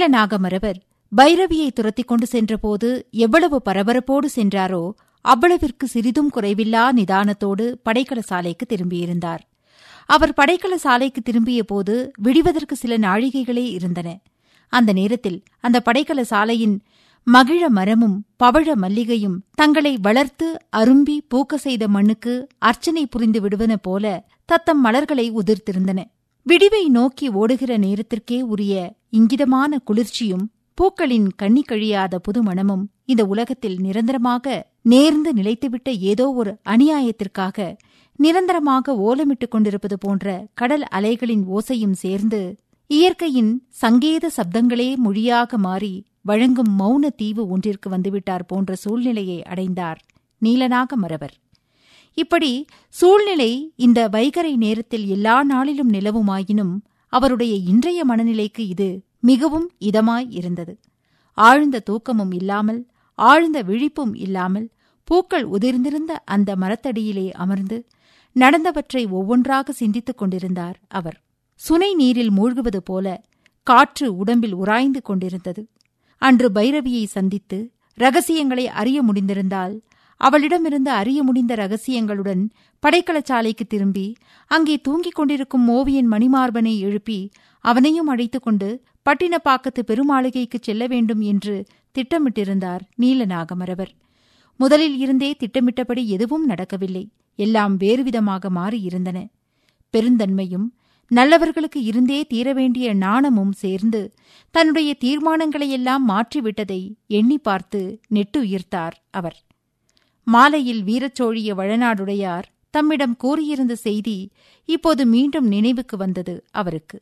நீலநாகமரவர் பைரவியை துரத்திக் கொண்டு சென்றபோது எவ்வளவு பரபரப்போடு சென்றாரோ அவ்வளவிற்கு சிறிதும் குறைவில்லா நிதானத்தோடு படைக்கல சாலைக்கு திரும்பியிருந்தார் அவர் படைக்கல சாலைக்கு திரும்பிய போது விடிவதற்கு சில நாழிகைகளே இருந்தன அந்த நேரத்தில் அந்த படைக்கல சாலையின் மகிழ மரமும் பவழ மல்லிகையும் தங்களை வளர்த்து அரும்பி பூக்க செய்த மண்ணுக்கு அர்ச்சனை புரிந்து விடுவன போல தத்தம் மலர்களை உதிர்த்திருந்தன விடிவை நோக்கி ஓடுகிற நேரத்திற்கே உரிய இங்கிதமான குளிர்ச்சியும் பூக்களின் கண்ணி கழியாத புதுமணமும் இந்த உலகத்தில் நிரந்தரமாக நேர்ந்து நிலைத்துவிட்ட ஏதோ ஒரு அநியாயத்திற்காக நிரந்தரமாக ஓலமிட்டுக் கொண்டிருப்பது போன்ற கடல் அலைகளின் ஓசையும் சேர்ந்து இயற்கையின் சங்கேத சப்தங்களே மொழியாக மாறி வழங்கும் மௌன தீவு ஒன்றிற்கு வந்துவிட்டார் போன்ற சூழ்நிலையை அடைந்தார் நீலனாக மறவர் இப்படி சூழ்நிலை இந்த வைகரை நேரத்தில் எல்லா நாளிலும் நிலவுமாயினும் அவருடைய இன்றைய மனநிலைக்கு இது மிகவும் இதமாய் இருந்தது ஆழ்ந்த தூக்கமும் இல்லாமல் ஆழ்ந்த விழிப்பும் இல்லாமல் பூக்கள் உதிர்ந்திருந்த அந்த மரத்தடியிலே அமர்ந்து நடந்தவற்றை ஒவ்வொன்றாக சிந்தித்துக் கொண்டிருந்தார் அவர் சுனை நீரில் மூழ்குவது போல காற்று உடம்பில் உராய்ந்து கொண்டிருந்தது அன்று பைரவியை சந்தித்து ரகசியங்களை அறிய முடிந்திருந்தால் அவளிடமிருந்து அறிய முடிந்த ரகசியங்களுடன் படைக்கலச்சாலைக்கு திரும்பி அங்கே தூங்கிக் கொண்டிருக்கும் ஓவியன் மணிமார்பனை எழுப்பி அவனையும் அழைத்துக் கொண்டு பட்டினப்பாக்கத்து பெருமாளிகைக்கு செல்ல வேண்டும் என்று திட்டமிட்டிருந்தார் நீலநாகமரவர் முதலில் இருந்தே திட்டமிட்டபடி எதுவும் நடக்கவில்லை எல்லாம் வேறுவிதமாக மாறியிருந்தன பெருந்தன்மையும் நல்லவர்களுக்கு இருந்தே தீர வேண்டிய நாணமும் சேர்ந்து தன்னுடைய தீர்மானங்களையெல்லாம் மாற்றிவிட்டதை எண்ணி பார்த்து நெட்டுயிர்த்தார் அவர் மாலையில் வீரச்சோழிய வழநாடுடையார் தம்மிடம் கூறியிருந்த செய்தி இப்போது மீண்டும் நினைவுக்கு வந்தது அவருக்கு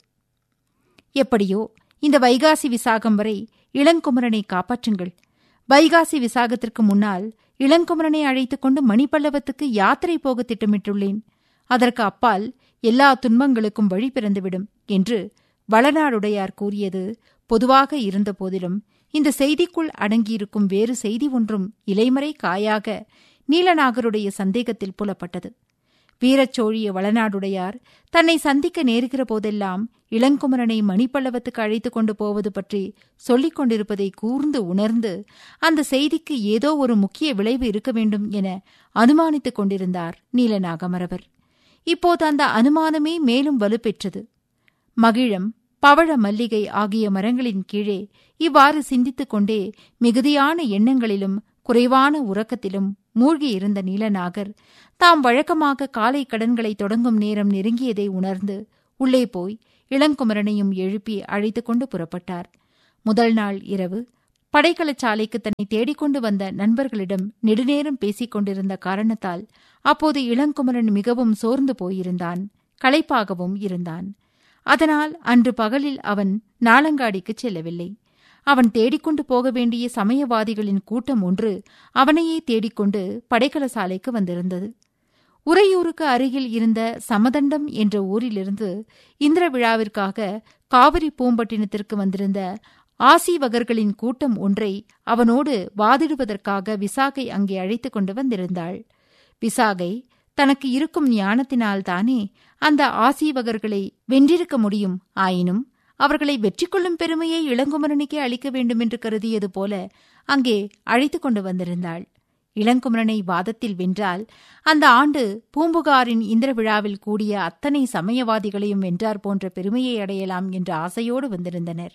எப்படியோ இந்த வைகாசி விசாகம் வரை இளங்குமரனை காப்பாற்றுங்கள் வைகாசி விசாகத்திற்கு முன்னால் இளங்குமரனை அழைத்துக் கொண்டு மணிப்பல்லவத்துக்கு யாத்திரை போக திட்டமிட்டுள்ளேன் அதற்கு அப்பால் எல்லா துன்பங்களுக்கும் வழி பிறந்துவிடும் என்று வளநாடுடையார் கூறியது பொதுவாக இருந்த போதிலும் இந்த செய்திக்குள் அடங்கியிருக்கும் வேறு செய்தி ஒன்றும் இலைமறை காயாக நீலநாகருடைய சந்தேகத்தில் புலப்பட்டது வீரச்சோழிய வளநாடுடையார் தன்னை சந்திக்க நேருகிற போதெல்லாம் இளங்குமரனை மணிப்பல்லவத்துக்கு அழைத்துக் கொண்டு போவது பற்றி சொல்லிக் கொண்டிருப்பதை கூர்ந்து உணர்ந்து அந்த செய்திக்கு ஏதோ ஒரு முக்கிய விளைவு இருக்க வேண்டும் என அனுமானித்துக் கொண்டிருந்தார் நீலநாகமரவர் இப்போது அந்த அனுமானமே மேலும் வலுப்பெற்றது மகிழம் பவழ மல்லிகை ஆகிய மரங்களின் கீழே இவ்வாறு சிந்தித்துக் கொண்டே மிகுதியான எண்ணங்களிலும் குறைவான உறக்கத்திலும் மூழ்கியிருந்த நீலநாகர் தாம் வழக்கமாக காலை கடன்களை தொடங்கும் நேரம் நெருங்கியதை உணர்ந்து உள்ளே போய் இளங்குமரனையும் எழுப்பி அழைத்துக் கொண்டு புறப்பட்டார் முதல் நாள் இரவு படைக்கலச்சாலைக்கு தன்னை தேடிக்கொண்டு வந்த நண்பர்களிடம் நெடுநேரம் பேசிக் கொண்டிருந்த காரணத்தால் அப்போது இளங்குமரன் மிகவும் சோர்ந்து போயிருந்தான் களைப்பாகவும் இருந்தான் அதனால் அன்று பகலில் அவன் நாளங்காடிக்குச் செல்லவில்லை அவன் தேடிக்கொண்டு போக வேண்டிய சமயவாதிகளின் கூட்டம் ஒன்று அவனையே தேடிக்கொண்டு படைக்கல சாலைக்கு வந்திருந்தது உறையூருக்கு அருகில் இருந்த சமதண்டம் என்ற ஊரிலிருந்து இந்திர விழாவிற்காக காவிரி பூம்பட்டினத்திற்கு வந்திருந்த ஆசீவகர்களின் கூட்டம் ஒன்றை அவனோடு வாதிடுவதற்காக விசாகை அங்கே அழைத்துக் கொண்டு வந்திருந்தாள் விசாகை தனக்கு இருக்கும் ஞானத்தினால்தானே அந்த ஆசீவகர்களை வென்றிருக்க முடியும் ஆயினும் அவர்களை வெற்றி கொள்ளும் பெருமையை இளங்குமரனுக்கே அளிக்க வேண்டுமென்று கருதியது போல அங்கே அழைத்துக் கொண்டு வந்திருந்தாள் இளங்குமரனை வாதத்தில் வென்றால் அந்த ஆண்டு பூம்புகாரின் இந்திர விழாவில் கூடிய அத்தனை சமயவாதிகளையும் வென்றார் போன்ற பெருமையை அடையலாம் என்ற ஆசையோடு வந்திருந்தனர்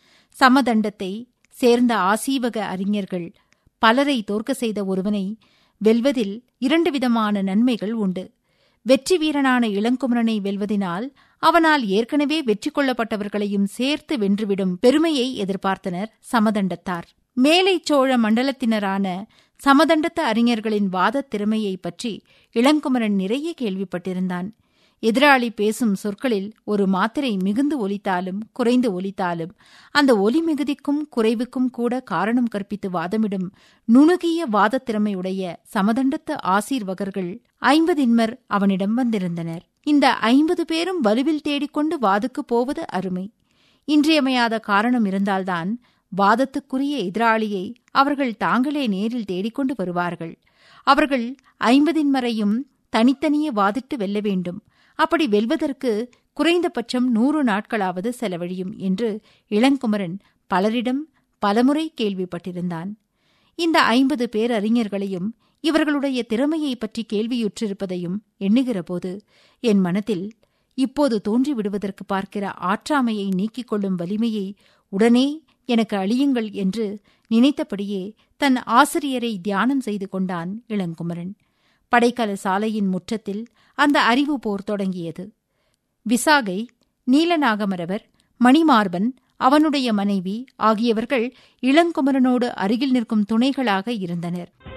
சமதண்டத்தை சேர்ந்த ஆசீவக அறிஞர்கள் பலரை தோற்க செய்த ஒருவனை வெல்வதில் இரண்டு விதமான நன்மைகள் உண்டு வெற்றி வீரனான இளங்குமரனை வெல்வதினால் அவனால் ஏற்கனவே வெற்றி கொள்ளப்பட்டவர்களையும் சேர்த்து வென்றுவிடும் பெருமையை எதிர்பார்த்தனர் சமதண்டத்தார் மேலை சோழ மண்டலத்தினரான சமதண்டத்த அறிஞர்களின் வாதத் திறமையை பற்றி இளங்குமரன் நிறைய கேள்விப்பட்டிருந்தான் எதிராளி பேசும் சொற்களில் ஒரு மாத்திரை மிகுந்து ஒலித்தாலும் குறைந்து ஒலித்தாலும் அந்த ஒலி மிகுதிக்கும் குறைவுக்கும் கூட காரணம் கற்பித்து வாதமிடும் நுணுகிய வாதத் திறமையுடைய சமதண்டத்த ஆசீர்வகர்கள் ஐம்பதின்மர் அவனிடம் வந்திருந்தனர் இந்த ஐம்பது பேரும் வலுவில் தேடிக்கொண்டு வாதுக்குப் போவது அருமை இன்றியமையாத காரணம் இருந்தால்தான் வாதத்துக்குரிய எதிராளியை அவர்கள் தாங்களே நேரில் தேடிக்கொண்டு வருவார்கள் அவர்கள் ஐம்பதின்மரையும் தனித்தனியே வாதிட்டு வெல்ல வேண்டும் அப்படி வெல்வதற்கு குறைந்தபட்சம் நூறு நாட்களாவது செலவழியும் என்று இளங்குமரன் பலரிடம் பலமுறை கேள்விப்பட்டிருந்தான் இந்த ஐம்பது பேரறிஞர்களையும் இவர்களுடைய திறமையை பற்றி கேள்வியுற்றிருப்பதையும் எண்ணுகிறபோது என் மனத்தில் இப்போது தோன்றிவிடுவதற்கு பார்க்கிற ஆற்றாமையை நீக்கிக் கொள்ளும் வலிமையை உடனே எனக்கு அழியுங்கள் என்று நினைத்தபடியே தன் ஆசிரியரை தியானம் செய்து கொண்டான் இளங்குமரன் படைக்கல சாலையின் முற்றத்தில் அந்த அறிவு போர் தொடங்கியது விசாகை நீலநாகமரவர் மணிமார்பன் அவனுடைய மனைவி ஆகியவர்கள் இளங்குமரனோடு அருகில் நிற்கும் துணைகளாக இருந்தனர்